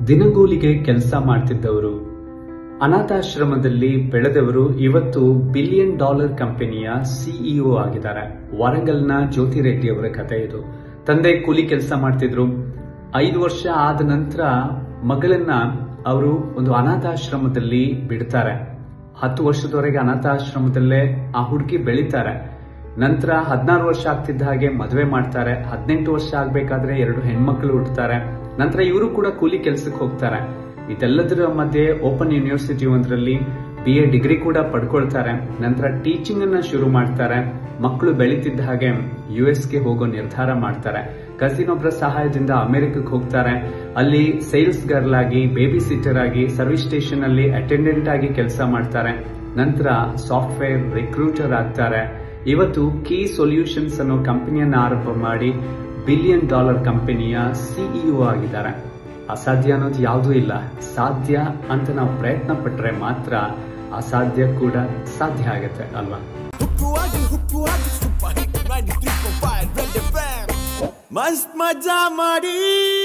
ದಿನಗೂಲಿಗೆ ಕೆಲಸ ಮಾಡ್ತಿದ್ದವರು ಅನಾಥಾಶ್ರಮದಲ್ಲಿ ಬೆಳೆದವರು ಇವತ್ತು billion dollar ಕಂಪನಿಯ ಸಿಇಒ ಆಗಿದ್ದಾರೆ ವಾರಂಗಲ್ನ ಜ್ಯೋತಿ ರೆಡ್ಡಿ ಅವರ ಕಥೆ ಇದು ತಂದೆ ಕೂಲಿ ಕೆಲಸ ಮಾಡ್ತಿದ್ರು ಐದು ವರ್ಷ ಆದ ನಂತರ ಮಗಳನ್ನ ಅವರು ಒಂದು ಅನಾಥಾಶ್ರಮದಲ್ಲಿ ಬಿಡ್ತಾರೆ ಹತ್ತು ವರ್ಷದವರೆಗೆ ಅನಾಥಾಶ್ರಮದಲ್ಲೇ ಆ ಹುಡುಗಿ ಬೆಳಿತಾರೆ ನಂತರ ಹದಿನಾರು ವರ್ಷ ಆಗ್ತಿದ್ದ ಹಾಗೆ ಮದುವೆ ಮಾಡ್ತಾರೆ ಹದಿನೆಂಟು ವರ್ಷ ಆಗ್ಬೇಕಾದ್ರೆ ಎರಡು ಹೆಣ್ಮಕ್ಳು ಹುಟ್ಟುತ್ತಾರೆ ನಂತರ ಇವರು ಕೂಡ ಕೂಲಿ ಕೆಲಸಕ್ಕೆ ಹೋಗ್ತಾರೆ ಇದೆಲ್ಲದರ ಮಧ್ಯೆ ಓಪನ್ ಯೂನಿವರ್ಸಿಟಿ ಒಂದರಲ್ಲಿ ಬಿ ಎ ಡಿಗ್ರಿ ಕೂಡ ಪಡ್ಕೊಳ್ತಾರೆ ನಂತರ ಟೀಚಿಂಗ್ ಅನ್ನ ಶುರು ಮಾಡ್ತಾರೆ ಮಕ್ಕಳು ಬೆಳೀತಿದ್ದ ಹಾಗೆ ಯು ಗೆ ಹೋಗೋ ನಿರ್ಧಾರ ಮಾಡ್ತಾರೆ ಕಸಿನ್ ಒಬ್ಬರ ಸಹಾಯದಿಂದ ಅಮೆರಿಕಕ್ಕೆ ಹೋಗ್ತಾರೆ ಅಲ್ಲಿ ಸೇಲ್ಸ್ ಗರ್ಲ್ ಆಗಿ ಬೇಬಿ ಸಿಟರ್ ಆಗಿ ಸರ್ವಿಸ್ ಸ್ಟೇಷನ್ ಅಲ್ಲಿ ಅಟೆಂಡೆಂಟ್ ಆಗಿ ಕೆಲಸ ಮಾಡ್ತಾರೆ ನಂತರ ಸಾಫ್ಟ್ವೇರ್ ರಿಕ್ರೂಟರ್ ಆಗ್ತಾರೆ ಇವತ್ತು ಕೀ ಸೊಲ್ಯೂಷನ್ಸ್ ಅನ್ನೋ ಕಂಪನಿಯನ್ನ ಆರಂಭ ಮಾಡಿ ಬಿಲಿಯನ್ ಡಾಲರ್ ಕಂಪನಿಯ ಸಿಇಒ ಆಗಿದ್ದಾರೆ ಅಸಾಧ್ಯ ಅನ್ನೋದು ಯಾವುದೂ ಇಲ್ಲ ಸಾಧ್ಯ ಅಂತ ನಾವು ಪ್ರಯತ್ನ ಪಟ್ರೆ ಮಾತ್ರ ಅಸಾಧ್ಯ ಕೂಡ ಸಾಧ್ಯ ಆಗುತ್ತೆ ಅಲ್ವಾ ಹುಕ್ಕು ಆಗಿ ಹುಕ್ಕು ಆಗಿ ಸೂಪರ್ ಹಿಟ್ 93.5 ರೆಡ್ ಎಫ್ಎಂ ಮಸ್ತ್ ಮಜಾ ಮಾಡಿ